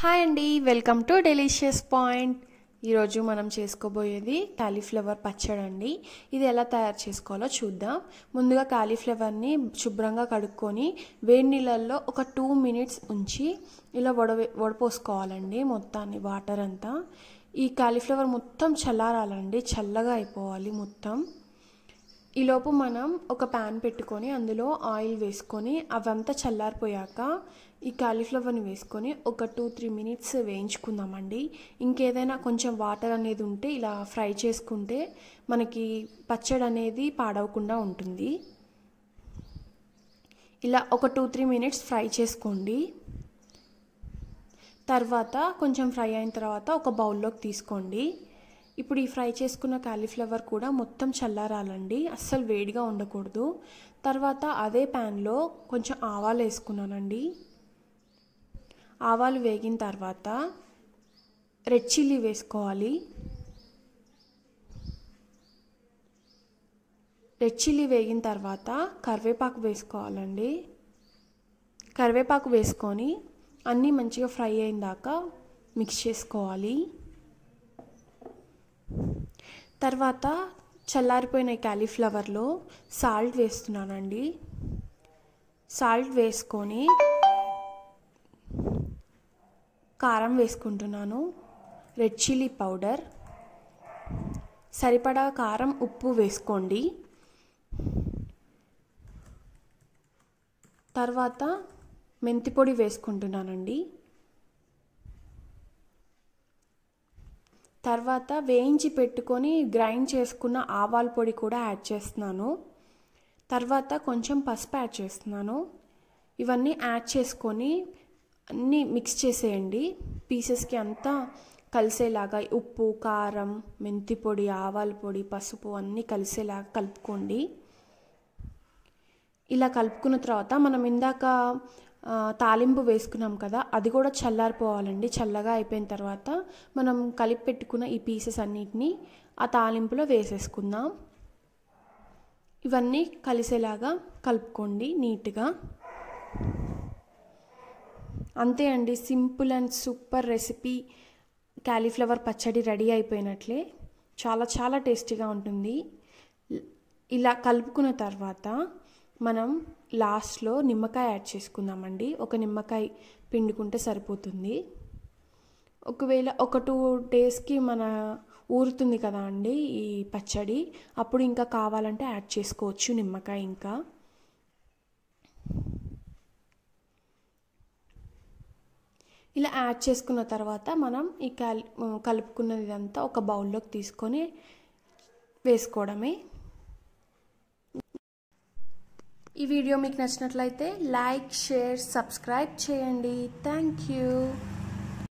hi అండి welcome to delicious point ఈరోజు మనం చేసుకోబోయేది కాలీఫ్లవర్ పచ్చడి అండి ఇది ఎలా తయారు చేసుకోవాలో చూద్దాం ముందుగా కాలీఫ్లవర్ని శుభ్రంగా కడుక్కొని వేడి నీళ్ళల్లో ఒక టూ మినిట్స్ ఉంచి ఇలా వడవే వడపోసుకోవాలండి మొత్తాన్ని వాటర్ అంతా ఈ కాలీఫ్లవర్ మొత్తం చల్లారాలండి చల్లగా అయిపోవాలి మొత్తం ఈలోపు మనం ఒక ప్యాన్ పెట్టుకొని అందులో ఆయిల్ వేసుకొని అవంతా చల్లారిపోయాక ఈ కాలీఫ్లవర్ని వేసుకొని ఒక టూ త్రీ మినిట్స్ వేయించుకుందామండి ఇంకేదైనా కొంచెం వాటర్ అనేది ఉంటే ఇలా ఫ్రై చేసుకుంటే మనకి పచ్చడి అనేది పాడవకుండా ఉంటుంది ఇలా ఒక టూ త్రీ మినిట్స్ ఫ్రై చేసుకోండి తర్వాత కొంచెం ఫ్రై అయిన తర్వాత ఒక బౌల్లోకి తీసుకోండి ఇప్పుడు ఈ ఫ్రై చేసుకున్న కాలీఫ్లవర్ కూడా మొత్తం చల్లారాలండి అస్సలు వేడిగా ఉండకూడదు తర్వాత అదే ప్యాన్లో కొంచెం ఆవాలు వేసుకున్నానండి ఆవాలు వేగిన తర్వాత రెడ్ చిల్లీ వేసుకోవాలి రెడ్ చిల్లీ వేగిన తర్వాత కరివేపాకు వేసుకోవాలండి కరివేపాకు వేసుకొని అన్నీ మంచిగా ఫ్రై అయిన దాకా మిక్స్ చేసుకోవాలి తర్వాత చల్లారిపోయిన క్యాలీఫ్లవర్లో సాల్ట్ వేస్తున్నానండి సాల్ట్ వేసుకొని కారం వేసుకుంటున్నాను రెడ్ చిల్లీ పౌడర్ సరిపడా కారం ఉప్పు వేసుకోండి తర్వాత మెంతి పొడి వేసుకుంటున్నానండి తర్వాత వేయించి పెట్టుకొని గ్రైండ్ చేసుకున్న ఆవాల పొడి కూడా యాడ్ చేస్తున్నాను తర్వాత కొంచెం పసుపు యాడ్ చేస్తున్నాను ఇవన్నీ యాడ్ చేసుకొని అన్నీ మిక్స్ చేసేయండి పీసెస్కి అంతా కలిసేలాగా ఉప్పు కారం మెంతి పొడి ఆవాల పొడి పసుపు అన్నీ కలిసేలాగా కలుపుకోండి ఇలా కలుపుకున్న తర్వాత మనం ఇందాక తాలింపు వేసుకున్నాం కదా అది కూడా చల్లారిపోవాలండి చల్లగా అయిపోయిన తర్వాత మనం కలిపి పెట్టుకున్న ఈ పీసెస్ అన్నిటినీ ఆ తాలింపులో వేసేసుకుందాం ఇవన్నీ కలిసేలాగా కలుపుకోండి నీట్గా అంతే అండి simple and super recipe cauliflower పచ్చడి రెడీ అయిపోయినట్లే చాలా చాలా టేస్టీగా ఉంటుంది ఇలా కలుపుకున్న తర్వాత మనం లాస్ట్లో నిమ్మకాయ యాడ్ చేసుకుందామండి ఒక నిమ్మకాయ పిండుకుంటే సరిపోతుంది ఒకవేళ ఒక టూ డేస్కి మన ఊరుతుంది కదా అండి ఈ పచ్చడి అప్పుడు ఇంకా కావాలంటే యాడ్ చేసుకోవచ్చు నిమ్మకాయ ఇంకా ఇలా యాడ్ చేసుకున్న తర్వాత మనం ఈ కల్ కలుపుకున్నదంతా ఒక బౌల్లోకి తీసుకొని వేసుకోవడమే ఈ వీడియో మీకు నచ్చినట్లయితే లైక్ షేర్ సబ్స్క్రైబ్ చేయండి థ్యాంక్ యూ